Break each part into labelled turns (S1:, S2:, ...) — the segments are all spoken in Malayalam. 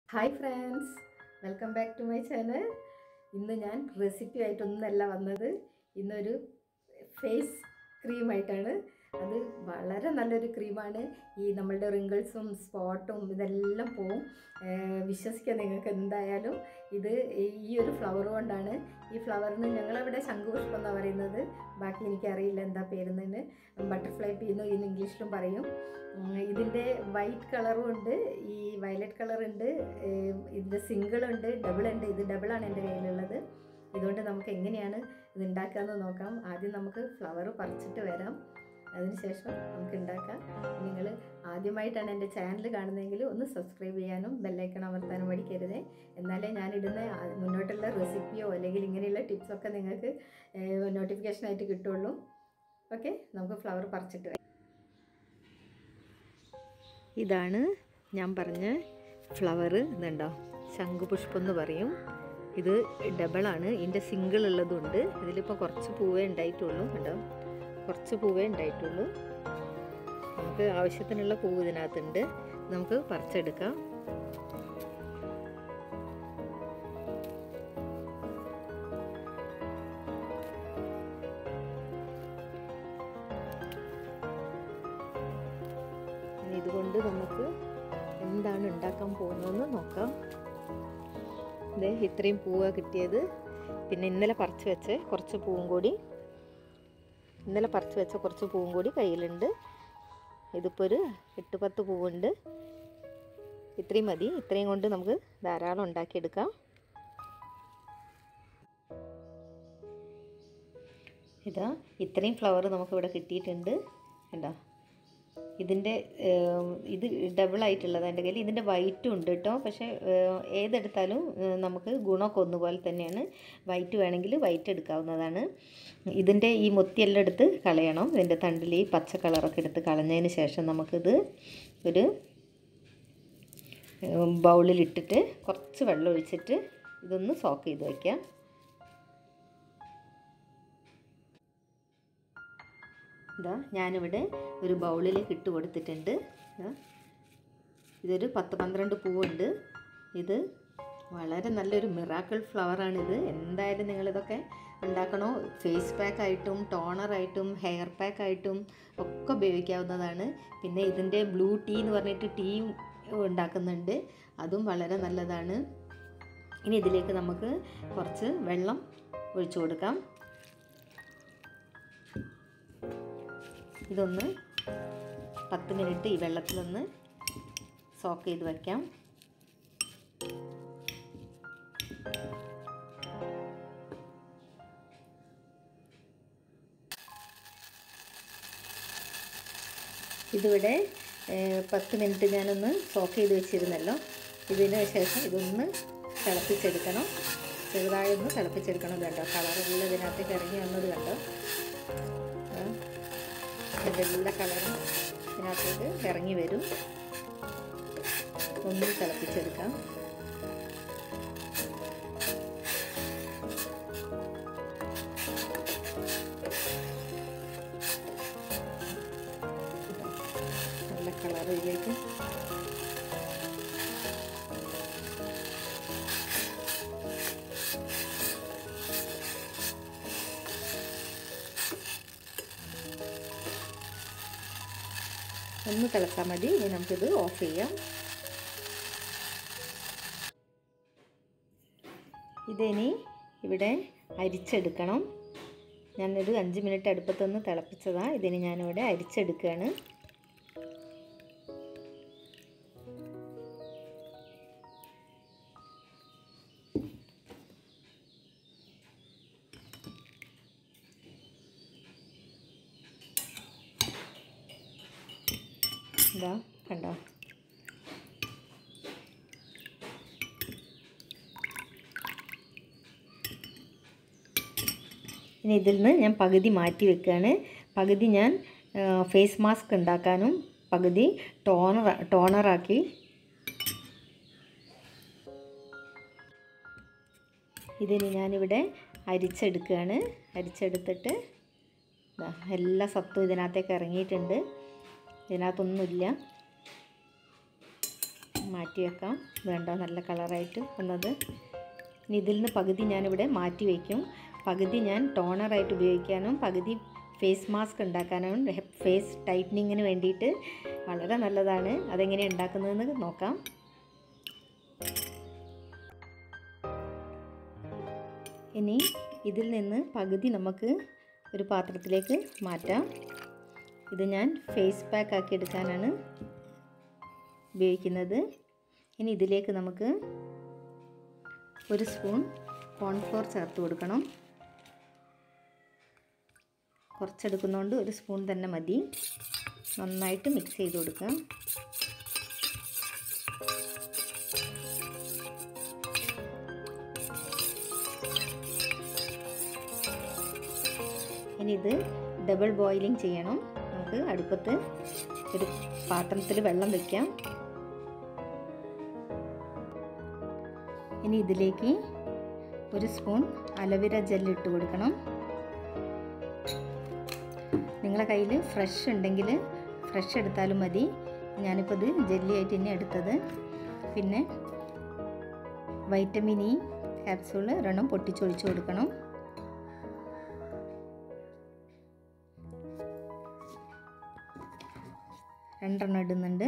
S1: Hi friends welcome back to my channel ഇന്ന് ഞാൻ റെസിപ്പി ആയിട്ടൊന്നല്ല വന്നത് ഇന്നൊരു ഫേസ് ക്രീമായിട്ടാണ് അത് വളരെ നല്ലൊരു ക്രീമാണ് ഈ നമ്മളുടെ റിങ്കിൾസും സ്പോട്ടും ഇതെല്ലാം പോവും ഏർ വിശ്വസിക്കാം നിങ്ങൾക്ക് എന്തായാലും ഇത് ഈ ഒരു ഫ്ലവർ കൊണ്ടാണ് ഈ ഫ്ലവറിന് ഞങ്ങളവിടെ ശംഖുപുഷ്പം എന്നാണ് പറയുന്നത് ബാക്കി എനിക്കറിയില്ല എന്താ പേരുന്നതിന് ബട്ടർഫ്ലൈ പീന്ന് ഇന്ന് ഇംഗ്ലീഷിലും പറയും ഉം, ഇതിൻ്റെ വൈറ്റ് കളറും ഉണ്ട് ഈ വയലറ്റ് കളർ ഉണ്ട് ഏം, ഇതിൻ്റെ സിംഗിൾ ഉണ്ട് ഡബിൾ ഉണ്ട് ഇത് ഡബിളാണ് എൻ്റെ കയ്യിലുള്ളത് ഇതുകൊണ്ട് നമുക്ക് എങ്ങനെയാണ് ഇത് ഉണ്ടാക്കാമെന്ന് നോക്കാം ആദ്യം നമുക്ക് ഫ്ലവർ പറിച്ചിട്ട് വരാം അതിനുശേഷം നമുക്ക് ഉണ്ടാക്കാം നിങ്ങൾ ആദ്യമായിട്ടാണ് എൻ്റെ ചാനൽ കാണുന്നതെങ്കിൽ ഒന്ന് സബ്സ്ക്രൈബ് ചെയ്യാനും ബെല്ലൈക്കൺ അമർത്താനും മടിക്കരുത് എന്നാലേ ഞാനിടുന്ന ആ മുന്നോട്ടുള്ള റെസിപ്പിയോ അല്ലെങ്കിൽ ഇങ്ങനെയുള്ള ടിപ്സൊക്കെ നിങ്ങൾക്ക് നോട്ടിഫിക്കേഷനായിട്ട് കിട്ടുള്ളൂ ഓക്കെ നമുക്ക് ഫ്ലവർ പറിച്ചിട്ട് വരാം ഇതാണ് ഞാൻ പറഞ്ഞ ഫ്ലവർ ഇതുണ്ടോ ശംഖുപുഷ്പം എന്ന് പറയും ഇത് ഡബിളാണ് ഇതിൻ്റെ സിംഗിൾ ഉള്ളതുണ്ട് ഇതിലിപ്പോൾ കുറച്ച് പൂവേ ഉണ്ടായിട്ടുള്ളൂ കേട്ടോ കുറച്ച് പൂവേ ഉണ്ടായിട്ടുള്ളൂ നമുക്ക് ആവശ്യത്തിനുള്ള പൂവ് ഇതിനകത്തുണ്ട് നമുക്ക് പറിച്ചെടുക്കാം ഇനി ഇതുകൊണ്ട് നമുക്ക് എന്താണ് ഉണ്ടാക്കാൻ പോകുന്നതെന്ന് നോക്കാം ഇത് ഇത്രയും പൂവാണ് കിട്ടിയത് പിന്നെ ഇന്നലെ പറിച്ച് വെച്ച് കുറച്ച് പൂവും കൂടി ഇന്നലെ പറിച്ച് വെച്ച കുറച്ച് പൂവും കൂടി കയ്യിലുണ്ട് ഇതിപ്പോൾ ഒരു എട്ട് പത്ത് പൂവുണ്ട് ഇത്രയും മതി ഇത്രയും കൊണ്ട് നമുക്ക് ധാരാളം ഉണ്ടാക്കിയെടുക്കാം ഇതാ ഇത്രയും ഫ്ലവർ നമുക്കിവിടെ കിട്ടിയിട്ടുണ്ട് കണ്ടോ ഇതിൻ്റെ ഇത് ഡബിൾ ആയിട്ടുള്ളത് എൻ്റെ കയ്യിൽ ഇതിൻ്റെ വൈറ്റും ഉണ്ട് കേട്ടോ പക്ഷേ ഏഹ്, ഏതെടുത്താലും ഏഹ്, നമുക്ക് ഗുണമൊക്കെ ഒന്നുപോലെ തന്നെയാണ് വൈറ്റ് വേണമെങ്കിൽ വൈറ്റ് എടുക്കാവുന്നതാണ് ഇതിൻ്റെ ഈ മുത്തിയെല്ലാം എടുത്ത് കളയണം ഇതിൻ്റെ തണ്ടിൽ ഈ പച്ച കളറൊക്കെ എടുത്ത് കളഞ്ഞതിന് ശേഷം നമുക്കിത് ഒരു ഏഹ്, ബൗളിലിട്ടിട്ട് കുറച്ച് വെള്ളം ഒഴിച്ചിട്ട് ഇതൊന്ന് സോക്ക് ചെയ്ത് വയ്ക്കാം ഇതാ ഞാനിവിടെ ഒരു ബൗളിലേക്ക് ഇട്ട് കൊടുത്തിട്ടുണ്ട് ഇതാ. ഇതൊരു പത്ത് പന്ത്രണ്ട് പൂവുണ്ട് ഇത് വളരെ നല്ലൊരു മിറാക്കിൾ ഫ്ലവറാണിത് എന്തായാലും നിങ്ങളിതൊക്കെ ഉണ്ടാക്കണോ ഫേസ് പാക്ക് ആയിട്ടും ടോണറായിട്ടും ഹെയർ പാക്ക് ആയിട്ടും ഒക്കെ ഉപയോഗിക്കാവുന്നതാണ് പിന്നെ ഇതിൻ്റെ ബ്ലൂ ടീ എന്ന് പറഞ്ഞിട്ട് ടീയും ഉണ്ടാക്കുന്നുണ്ട് അതും വളരെ നല്ലതാണ് ഇനി ഇതിലേക്ക് നമുക്ക് കുറച്ച് വെള്ളം ഒഴിച്ചു കൊടുക്കാം ഇതൊന്ന് പത്ത് മിനിറ്റ് ഈ വെള്ളത്തിലൊന്ന് സോക്ക് ചെയ്ത് വയ്ക്കാം ഇതിവിടെ ഏഹ്, പത്ത് മിനിറ്റ് ഞാനൊന്ന് സോക്ക് ചെയ്ത് വെച്ചിരുന്നല്ലോ ഇതിന് ശേഷം ഇതൊന്ന് തിളപ്പിച്ചെടുക്കണം ചെറുതായി ഒന്ന് തിളപ്പിച്ചെടുക്കണം കണ്ടോ കളറെല്ലാം ഇതിനകത്തേക്ക് ഇറങ്ങി വന്നത് കണ്ടോ ആ. ഇതെല്ലാ കളറും ഇതിനകത്തേക്ക് ഇറങ്ങി വരും ഒന്നും തിളപ്പിച്ചെടുക്കാം നല്ല കളർ ഇതിലേക്ക് ഒന്ന് തിളച്ചാൽ മതി ഇനി നമുക്കിത് ഓഫ് ചെയ്യാം ഇതിനി ഇവിടെ അരിച്ചെടുക്കണം ഞാനൊരു അഞ്ച് മിനിറ്റ് അടുപ്പത്തൊന്ന് തിളപ്പിച്ചതാണ് ഇതിന് ഞാനിവിടെ അരിച്ചെടുക്കുകയാണ് ഇതാ കണ്ടോ ഇനി ഇതിൽ നിന്ന് ഞാൻ പകുതി മാറ്റി വെക്കുകയാണ് പകുതി ഞാൻ ഫേസ് മാസ്ക് ഉണ്ടാക്കാനും പകുതി ടോണർ ടോണറാക്കി ഇതിന് ഞാനിവിടെ അരിച്ചെടുക്കുകയാണ് അരിച്ചെടുത്തിട്ട് ദാ എല്ലാ സത്തും ഇതിനകത്തേക്ക് ഇറങ്ങിയിട്ടുണ്ട് ഇതിനകത്തൊന്നുമില്ല മാറ്റി മാറ്റി വെക്കാം ഇത് കണ്ടോ നല്ല കളറായിട്ട് വന്നത് ഇനി ഇതിൽ നിന്ന് പകുതി ഞാനിവിടെ മാറ്റി വയ്ക്കും പകുതി ഞാൻ ടോണറായിട്ട് ഉപയോഗിക്കാനും പകുതി ഫേസ് മാസ്ക് ഉണ്ടാക്കാനും ഫേസ് ടൈറ്റനിങ്ങിന് വേണ്ടിയിട്ട് വളരെ നല്ലതാണ് അതെങ്ങനെയാണ് ഉണ്ടാക്കുന്നതെന്ന് നോക്കാം ഇനി ഇതിൽ നിന്ന് പകുതി നമുക്ക് ഒരു പാത്രത്തിലേക്ക് മാറ്റാം ഇത് ഞാൻ ഫേസ് പാക്ക് ആക്കി എടുക്കാനാണ് ഉപയോഗിക്കുന്നത് ഇനി ഇതിലേക്ക് നമുക്ക് ഒരു സ്പൂൺ കോൺഫ്ലോർ ചേർത്ത് കൊടുക്കണം കുറച്ചെടുക്കുന്നതുകൊണ്ട് ഒരു സ്പൂൺ തന്നെ മതി നന്നായിട്ട് മിക്സ് ചെയ്ത് കൊടുക്കുക ഇനി ഇത് ഡബിൾ ബോയിലിംഗ് ചെയ്യണം നമുക്ക് അടുപ്പത്ത് ഒരു പാത്രത്തിൽ വെള്ളം വെക്കാം ഇനി ഇതിലേക്ക് ഒരു സ്പൂൺ അലവിര ജെല്ല് ഇട്ട് കൊടുക്കണം നിങ്ങളെ കയ്യിൽ ഫ്രഷ് ഉണ്ടെങ്കിൽ ഫ്രഷ് എടുത്താലും മതി ഞാനിപ്പോൾ ഇത് ജെല്ലിയായിട്ട് തന്നെ എടുത്തത് പിന്നെ വൈറ്റമിൻ ഇ ക്യാപ്സൂൾ ഒരെണ്ണം പൊട്ടിച്ചൊഴിച്ച് കൊടുക്കണം രണ്ടെണ്ണം ഇടുന്നുണ്ട്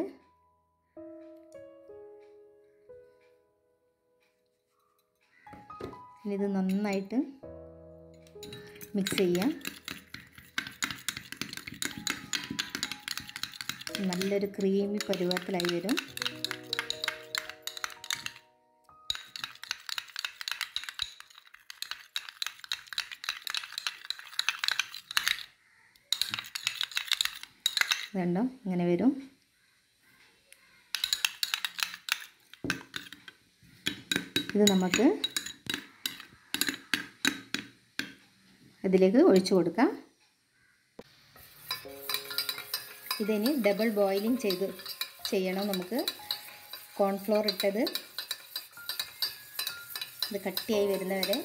S1: ഇനി ഇത് നന്നായിട്ട് മിക്സ് ചെയ്യാം നല്ലൊരു ക്രീമി പരുവത്തിലായി വരും വേണ്ടോ ഇങ്ങനെ വരും ഇത് നമുക്ക് ഇതിലേക്ക് ഒഴിച്ചു കൊടുക്കാം ഇതിനി ഡബിൾ ബോയിലിംഗ് ചെയ്ത് ചെയ്യണം നമുക്ക് കോൺഫ്ലോർ ഇട്ടത് ഇത് കട്ടിയായി വരുന്നവരെ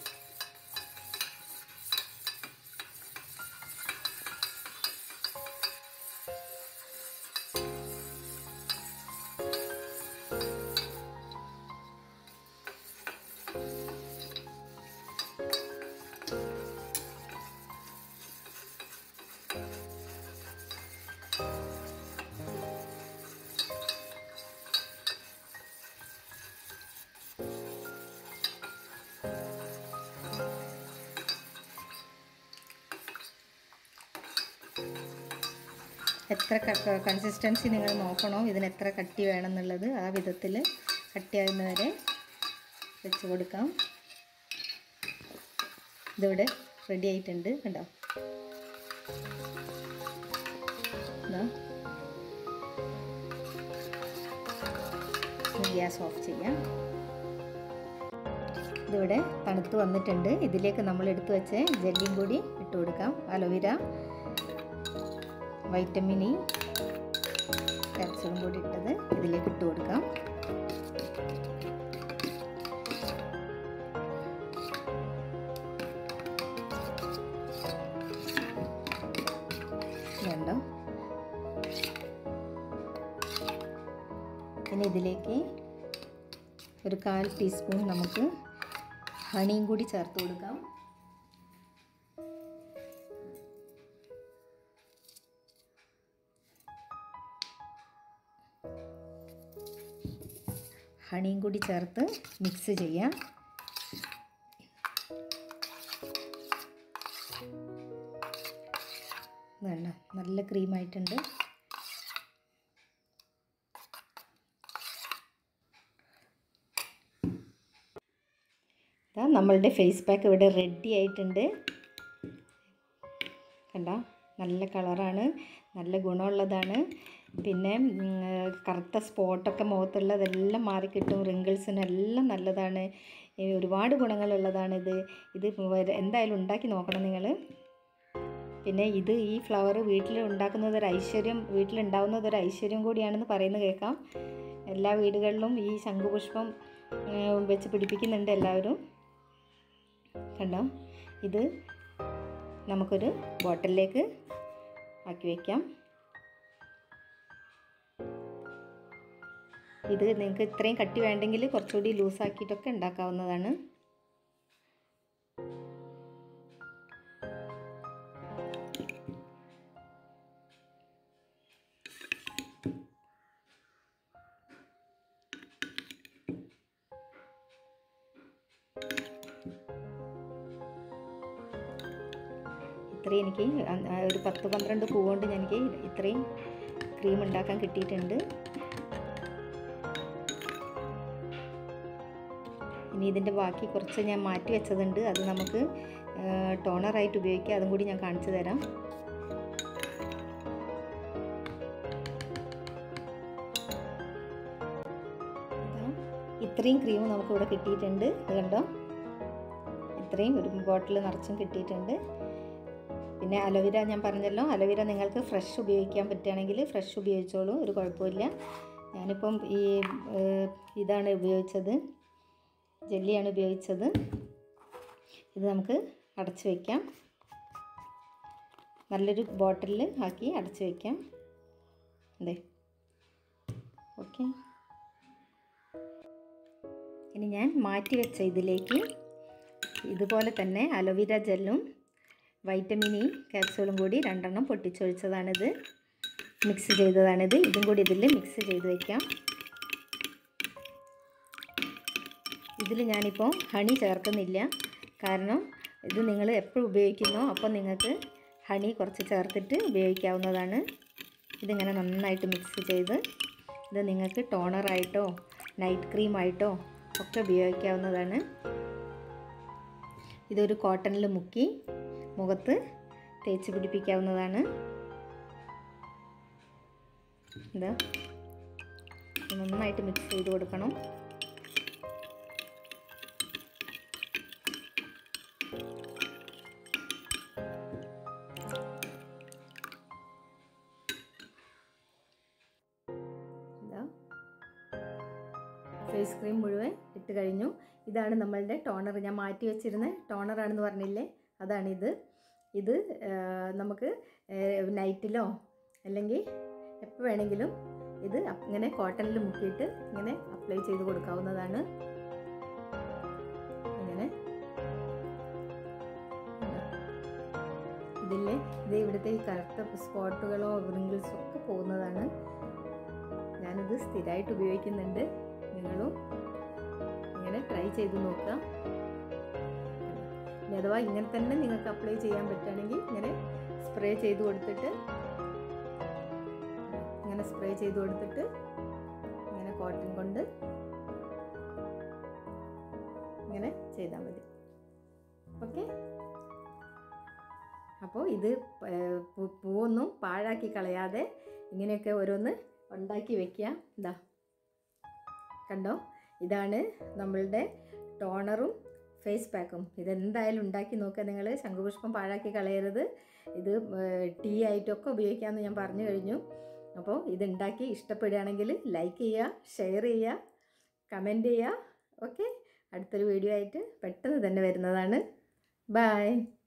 S1: എത്ര കൺസിസ്റ്റൻസി നിങ്ങൾ നോക്കണോ ഇതിന് എത്ര കട്ടി വേണം എന്നുള്ളത് ആ വിധത്തിൽ കട്ടിയാകുന്നവരെ വെച്ച് കൊടുക്കാം ഇതിവിടെ റെഡി ആയിട്ടുണ്ട് കണ്ടോ ഗ്യാസ് ഓഫ് ചെയ്യാം ഇതിവിടെ തണുത്ത് വന്നിട്ടുണ്ട് ഇതിലേക്ക് നമ്മൾ എടുത്തു വെച്ച് ജെല്ലിയും കൂടി ഇട്ട് കൊടുക്കാം അലോവേര വൈറ്റമിൻ ഇ ക്യാപ്സൂളും കൂടി ഇട്ടത് ഇതിലേക്ക് ഇട്ട് കൊടുക്കാം വേണ്ടോ ഇനി ഇതിലേക്ക് ഒരു കാൽ ടീസ്പൂൺ നമുക്ക് ഹണിയും കൂടി ചേർത്ത് കൊടുക്കാം ഹണിയും കൂടി ചേർത്ത് മിക്സ് ചെയ്യാം വേണ്ട നല്ല ക്രീമായിട്ടുണ്ട് ഇതാ നമ്മളുടെ ഫേസ് പാക്ക് ഇവിടെ റെഡി ആയിട്ടുണ്ട് കണ്ട നല്ല കളറാണ് നല്ല ഗുണമുള്ളതാണ് പിന്നെ കറുത്ത സ്പോട്ടൊക്കെ മുഖത്തുള്ളതെല്ലാം മാറിക്കിട്ടും റിങ്കിൾസിനെല്ലാം നല്ലതാണ് ഒരുപാട് ഗുണങ്ങളുള്ളതാണ് ഇത് ഇത് എന്തായാലും ഉണ്ടാക്കി നോക്കണം നിങ്ങൾ പിന്നെ ഇത് ഈ ഫ്ലവർ വീട്ടിൽ ഉണ്ടാക്കുന്നത് ഒരു ഐശ്വര്യം വീട്ടിലുണ്ടാവുന്നത് ഒരു ഐശ്വര്യം കൂടിയാണെന്ന് പറയുന്നത് കേൾക്കാം എല്ലാ വീടുകളിലും ഈ ശംഖുപുഷ്പം വെച്ച് പിടിപ്പിക്കുന്നുണ്ട് എല്ലാവരും കണ്ടോ ഇത് നമുക്കൊരു ബോട്ടിലേക്ക് ആക്കി വയ്ക്കാം ഇത് നിങ്ങൾക്ക് ഇത്രയും കട്ടി വേണ്ടെങ്കിൽ കുറച്ചുകൂടി ലൂസാക്കിയിട്ടൊക്കെ ഉണ്ടാക്കാവുന്നതാണ് ഇത്രയും എനിക്ക് അ- ആ ഒരു പത്ത് പന്ത്രണ്ട് പൂ കൊണ്ട് എനിക്ക് ഇത്രയും ക്രീം ഉണ്ടാക്കാൻ കിട്ടിയിട്ടുണ്ട് ഇനി ഇതിൻ്റെ ബാക്കി കുറച്ച് ഞാൻ മാറ്റി വെച്ചതുണ്ട് അത് നമുക്ക് ടോണറായിട്ട് ഉപയോഗിക്കാം അതും കൂടി ഞാൻ കാണിച്ചു തരാം ഇതാ, ഇത്രയും ക്രീം നമുക്കിവിടെ കിട്ടിയിട്ടുണ്ട് ഇത് കണ്ടോ ഇത്രയും ഒരു ബോട്ടിൽ നിറച്ചും കിട്ടിയിട്ടുണ്ട് പിന്നെ അലോവേര ഞാൻ പറഞ്ഞല്ലോ അലോവേര നിങ്ങൾക്ക് ഫ്രഷ് ഉപയോഗിക്കാൻ പറ്റുകയാണെങ്കിൽ ഫ്രഷ് ഉപയോഗിച്ചോളൂ ഒരു കുഴപ്പമില്ല ഞാനിപ്പം ഈ ഏഹ്, ഇതാണ് ഉപയോഗിച്ചത് ജെല്ലിയാണ് ഉപയോഗിച്ചത് ഇത് നമുക്ക് അടച്ചു വയ്ക്കാം നല്ലൊരു ബോട്ടിലിൽ ആക്കി അടച്ചു വയ്ക്കാം അതെ ഓക്കെ ഇനി ഞാൻ മാറ്റി വെച്ച ഇതിലേക്ക് ഇതുപോലെ തന്നെ അലോവേര ജെല്ലും വൈറ്റമിൻ ഇ ക്യാപ്സൂളും കൂടി രണ്ടെണ്ണം പൊട്ടിച്ചൊഴിച്ചതാണിത് മിക്സ് ചെയ്തതാണിത് ഇതും കൂടി ഇതിൽ മിക്സ് ചെയ്ത് വയ്ക്കാം ഇതിൽ ഞാനിപ്പോൾ ഹണി ചേർക്കുന്നില്ല കാരണം ഇത് നിങ്ങൾ എപ്പോഴും ഉപയോഗിക്കുന്നോ അപ്പോൾ നിങ്ങൾക്ക് ഹണി കുറച്ച് ചേർത്തിട്ട് ഉപയോഗിക്കാവുന്നതാണ് ഇതിങ്ങനെ നന്നായിട്ട് മിക്സ് ചെയ്ത് ഇത് നിങ്ങൾക്ക് ടോണറായിട്ടോ നൈറ്റ് ക്രീമായിട്ടോ ഒക്കെ ഉപയോഗിക്കാവുന്നതാണ് ഇതൊരു കോട്ടണിൽ മുക്കി മുഖത്ത് തേച്ച് പിടിപ്പിക്കാവുന്നതാണ് ഇത് നന്നായിട്ട് മിക്സ് ചെയ്ത് കൊടുക്കണം ഇതാ ഫേസ് ക്രീം മുഴുവൻ ഇട്ട് കഴിഞ്ഞു ഇതാണ് നമ്മളുടെ ടോണർ ഞാൻ മാറ്റി വെച്ചിരുന്ന ടോണറാണെന്ന് പറഞ്ഞില്ലേ അതാണിത് ഇത് ആ, നമുക്ക് നൈറ്റിലോ അല്ലെങ്കിൽ എപ്പോൾ വേണമെങ്കിലും ഇത് അപ്പ് ഇങ്ങനെ കോട്ടണിൽ മുക്കിയിട്ട് ഇങ്ങനെ അപ്ലൈ ചെയ്ത് കൊടുക്കാവുന്നതാണ് ഇങ്ങനെ ഇതിലെ ഇത് ഇവിടുത്തെ ഈ കറുത്ത സ്പോട്ടുകളോ റിങ്കിൾസോ ഒക്കെ പോകുന്നതാണ് ഞാനിത് സ്ഥിരമായിട്ട് ഉപയോഗിക്കുന്നുണ്ട് നിങ്ങളും ഇങ്ങനെ ട്രൈ ചെയ്ത് നോക്കുക ഇനി അഥവാ ഇങ്ങനെ തന്നെ നിങ്ങൾക്ക് അപ്ലൈ ചെയ്യാൻ പറ്റുകയാണെങ്കിൽ ഇങ്ങനെ സ്പ്രേ ചെയ്ത് കൊടുത്തിട്ട് ഇങ്ങനെ സ്പ്രേ ചെയ്ത് കൊടുത്തിട്ട് ഇങ്ങനെ കോട്ടൺ കൊണ്ട് ഇങ്ങനെ ചെയ്താൽ മതി ഓക്കെ അപ്പോൾ ഇത് പ- പൂ- പൂവൊന്നും പാഴാക്കി കളയാതെ ഇങ്ങനെയൊക്കെ ഓരോന്ന് ഉണ്ടാക്കി വെക്കുക ഇതാ കണ്ടോ ഇതാണ് നമ്മളുടെ ടോണറും ഫേസ് പാക്കും ഇതെന്തായാലും ഉണ്ടാക്കി നോക്കുക നിങ്ങൾ ശംഖുപുഷ്പം പാഴാക്കി കളയരുത് ഇത് ടീ ആയിട്ടൊക്കെ ഉപയോഗിക്കാമെന്ന് ഞാൻ പറഞ്ഞു കഴിഞ്ഞു അപ്പോൾ ഇതുണ്ടാക്കി ഇഷ്ടപ്പെടുകയാണെങ്കിൽ ലൈക്ക് ചെയ്യുക ഷെയർ ചെയ്യുക കമൻറ്റ് ചെയ്യുക ഓക്കെ അടുത്തൊരു വീഡിയോ ആയിട്ട് പെട്ടെന്ന് തന്നെ വരുന്നതാണ് ബായ്